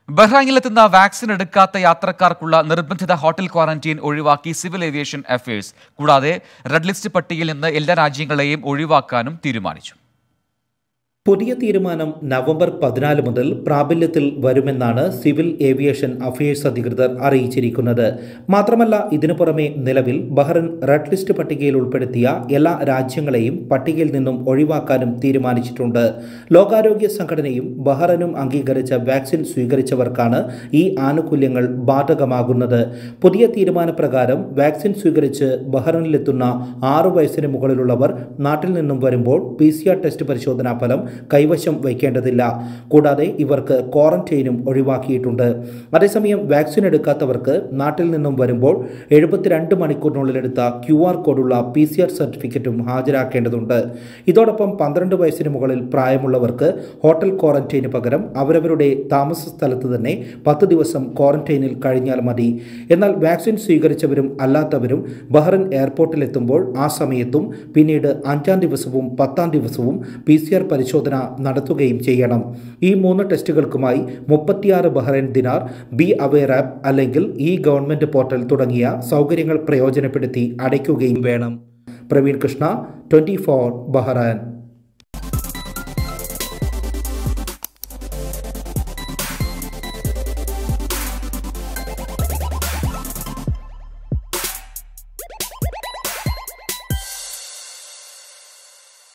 ബഹ്റൈനിലെത്തുന്ന vaccine എടുക്കാത്ത യാത്രക്കാർക്കുള്ള നിർബന്ധിത ഹോട്ടൽ ക്വാറന്റീൻ ഒഴിവാക്കി സിവിൽ ഏവിയേഷൻ അഫയേഴ്സ് കൂടാതെ റെഡ് ലിസ്റ്റ് പട്ടികയിൽ നിന്ന് എല്ലാ രാജ്യങ്ങളെയും ഒഴിവാക്കാനും തീരുമാനിച്ചു പുതിയ തീരുമാനം നവംബർ പതിനാല് മുതൽ പ്രാബല്യത്തിൽ വരുമെന്നാണ് സിവിൽ ഏവിയേഷൻ അഫയേഴ്സ് അധികൃതർ അറിയിച്ചിരിക്കുന്നത് മാത്രമല്ല ഇതിനു പുറമെ നിലവിൽ ബഹ്റൻ റെഡ് ലിസ്റ്റ് പട്ടികയിൽ ഉൾപ്പെടുത്തിയ എല്ലാ രാജ്യങ്ങളെയും പട്ടികയിൽ നിന്നും ഒഴിവാക്കാനും തീരുമാനിച്ചിട്ടുണ്ട് ലോകാരോഗ്യ സംഘടനയും ബഹ്റനും അംഗീകരിച്ച വാക്സിൻ സ്വീകരിച്ചവർക്കാണ് ഈ ആനുകൂല്യങ്ങൾ ബാധകമാകുന്നത് പുതിയ തീരുമാനപ്രകാരം വാക്സിൻ സ്വീകരിച്ച് ബഹ്റനിലെത്തുന്ന ആറു വയസ്സിന് മുകളിലുള്ളവർ നാട്ടിൽ നിന്നും വരുമ്പോൾ പി ടെസ്റ്റ് പരിശോധനാ ഫലം കൈവശം വയ്ക്കേണ്ടതില്ല കൂടാതെ ഇവർക്ക് ക്വാറന്റൈനും ഒഴിവാക്കിയിട്ടുണ്ട് അതേസമയം വാക്സിൻ എടുക്കാത്തവർക്ക് നാട്ടിൽ നിന്നും വരുമ്പോൾ എഴുപത്തിരണ്ട് മണിക്കൂറിനുള്ളിലെടുത്ത ക്യു ആർ കോഡുള്ള പി സി ആർ സർട്ടിഫിക്കറ്റും ഹാജരാക്കേണ്ടതുണ്ട് ഇതോടൊപ്പം പന്ത്രണ്ട് വയസ്സിന് മുകളിൽ പ്രായമുള്ളവർക്ക് ഹോട്ടൽ ക്വാറന്റൈന് പകരം അവരവരുടെ താമസ സ്ഥലത്ത് തന്നെ പത്ത് ദിവസം ക്വാറന്റൈനിൽ കഴിഞ്ഞാൽ മതി എന്നാൽ വാക്സിൻ സ്വീകരിച്ചവരും അല്ലാത്തവരും ബഹ്റൻ എയർപോർട്ടിലെത്തുമ്പോൾ ആ സമയത്തും പിന്നീട് അഞ്ചാം ദിവസവും പത്താം ദിവസവും പി സി ആർ പരിശോധന നടത്തുകയും ചെയ്യണം ഈ മൂന്ന് ടെസ്റ്റുകൾക്കുമായി മുപ്പത്തിയാറ് Bahrain dinar B aware app അല്ലെങ്കിൽ ഈ ഗവൺമെന്റ് പോർട്ടൽ തുടങ്ങിയ സൗകര്യങ്ങൾ പ്രയോജനപ്പെടുത്തി അടയ്ക്കുകയും വേണം Praveen Krishna twenty four Bahrain